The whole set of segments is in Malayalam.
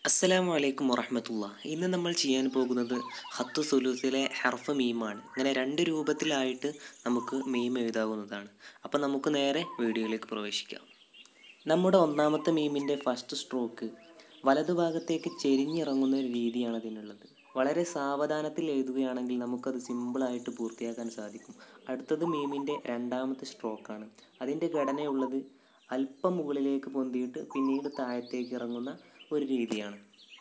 അസ്സലാമു അലൈക്കും വറഹമത്തുള്ള ഇന്ന് നമ്മൾ ചെയ്യാൻ പോകുന്നത് ഹത്തു സുലൂസിലെ ഹർഫ് മീമാണ് ഇങ്ങനെ രണ്ട് രൂപത്തിലായിട്ട് നമുക്ക് മീം എഴുതാവുന്നതാണ് അപ്പോൾ നമുക്ക് നേരെ വീഡിയോയിലേക്ക് പ്രവേശിക്കാം നമ്മുടെ ഒന്നാമത്തെ മീമിൻ്റെ ഫസ്റ്റ് സ്ട്രോക്ക് വലതുഭാഗത്തേക്ക് ചെരിഞ്ഞിറങ്ങുന്ന ഒരു രീതിയാണ് അതിനുള്ളത് വളരെ സാവധാനത്തിൽ എഴുതുകയാണെങ്കിൽ നമുക്കത് സിമ്പിളായിട്ട് പൂർത്തിയാക്കാൻ സാധിക്കും അടുത്തത് മീമിൻ്റെ രണ്ടാമത്തെ സ്ട്രോക്കാണ് അതിൻ്റെ ഘടനയുള്ളത് അല്പം മുകളിലേക്ക് പൊന്തിയിട്ട് പിന്നീട് താഴത്തേക്ക് ഇറങ്ങുന്ന ഒരു രീതിയാണ്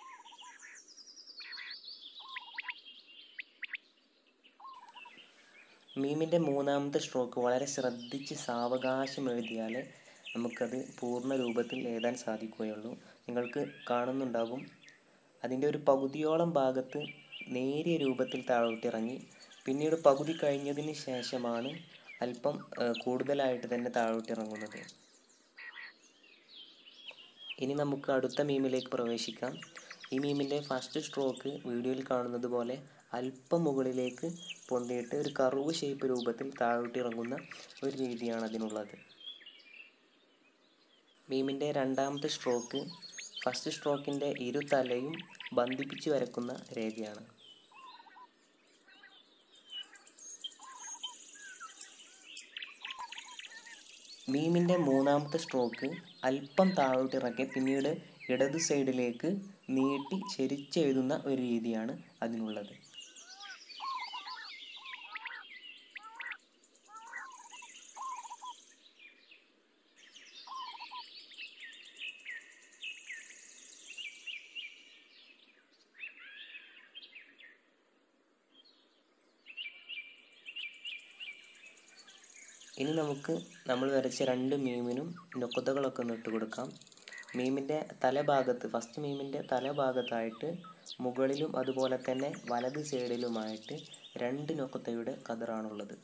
മീമിൻ്റെ മൂന്നാമത്തെ സ്ട്രോക്ക് വളരെ ശ്രദ്ധിച്ച് സാവകാശം എഴുതിയാൽ നമുക്കത് പൂർണ്ണ രൂപത്തിൽ എഴുതാൻ സാധിക്കുകയുള്ളൂ നിങ്ങൾക്ക് കാണുന്നുണ്ടാകും അതിൻ്റെ ഒരു പകുതിയോളം ഭാഗത്ത് നേരിയ രൂപത്തിൽ താഴോട്ടിറങ്ങി പിന്നീട് പകുതി കഴിഞ്ഞതിന് ശേഷമാണ് അല്പം ഏഹ്, കൂടുതലായിട്ട് തന്നെ താഴോട്ടിറങ്ങുന്നത് ഇനി നമുക്ക് അടുത്ത മീമിലേക്ക് പ്രവേശിക്കാം ഈ മീമിൻ്റെ ഫസ്റ്റ് സ്ട്രോക്ക് വീഡിയോയിൽ കാണുന്നത് പോലെ അല്പം മുകളിലേക്ക് പൊന്തിയിട്ട് ഒരു കർവ് ഷേപ്പ് രൂപത്തിൽ താഴോട്ട് ഇറങ്ങുന്ന ഒരു രീതിയാണ് അതിനുള്ളത് മീമിൻ്റെ രണ്ടാമത്തെ സ്ട്രോക്ക് ഫസ്റ്റ് സ്ട്രോക്കിൻ്റെ ഇരു തലയും ബന്ധിപ്പിച്ച് വരക്കുന്ന രേഖയാണ് മീമിൻ്റെ മൂന്നാമത്തെ സ്ട്രോക്ക് അല്പം താഴോട്ട് ഇറക്കി പിന്നീട് ഇടതു സൈഡിലേക്ക് നീട്ടി ചെരിച്ചെഴുതുന്ന ഒരു രീതിയാണ് അതിനുള്ളത് ഇനി നമുക്ക് നമ്മൾ വരച്ച രണ്ട് മീമിനും നൊക്കതകളൊക്കെ ഒന്ന് ഇട്ട് കൊടുക്കാം മീമിൻ്റെ തലഭാഗത്ത് ഫസ്റ്റ് മീമിൻ്റെ തലഭാഗത്തായിട്ട് മുകളിലും അതുപോലെ തന്നെ വലത് സൈഡിലുമായിട്ട് രണ്ട് നൊക്കത്തയുടെ കതിറാണുള്ളത്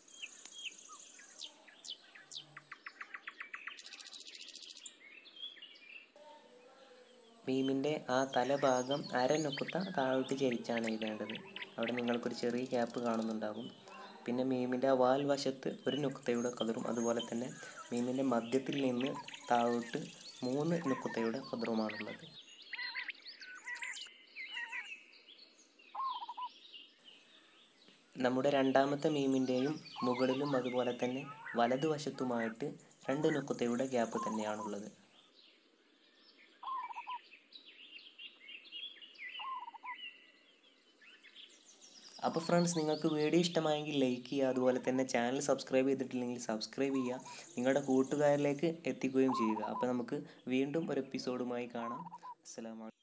മീമിൻ്റെ ആ തലഭാഗം അരനൊക്കുത്ത താഴോട്ട് ചരിച്ചാണ് എഴുതേണ്ടത് അവിടെ നിങ്ങൾക്കൊരു ചെറിയ ക്യാപ്പ് കാണുന്നുണ്ടാകും പിന്നെ മീമിൻ്റെ ആ വാൽ വശത്ത് ഒരു നുക്തയുടെ കതിറും അതുപോലെ തന്നെ മീമിൻ്റെ മധ്യത്തിൽ നിന്ന് താഴോട്ട് മൂന്ന് നുക്തയുടെ കതിറുമാണുള്ളത് നമ്മുടെ രണ്ടാമത്തെ മീമിൻ്റെയും മുകളിലും അതുപോലെ തന്നെ വലതുവശത്തുമായിട്ട് രണ്ട് നുക്തയുടെ ഗ്യാപ്പ് തന്നെയാണുള്ളത് അപ്പോൾ ഫ്രണ്ട്സ് നിങ്ങൾക്ക് വീഡിയോ ഇഷ്ടമായെങ്കിൽ ലൈക്ക് ചെയ്യുക അതുപോലെ തന്നെ ചാനൽ സബ്സ്ക്രൈബ് ചെയ്തിട്ടില്ലെങ്കിൽ സബ്സ്ക്രൈബ് ചെയ്യുക നിങ്ങളുടെ കൂട്ടുകാരിലേക്ക് എത്തിക്കുകയും ചെയ്യുക അപ്പോൾ നമുക്ക് വീണ്ടും ഒരു എപ്പിസോഡുമായി കാണാം അസ്സലാമു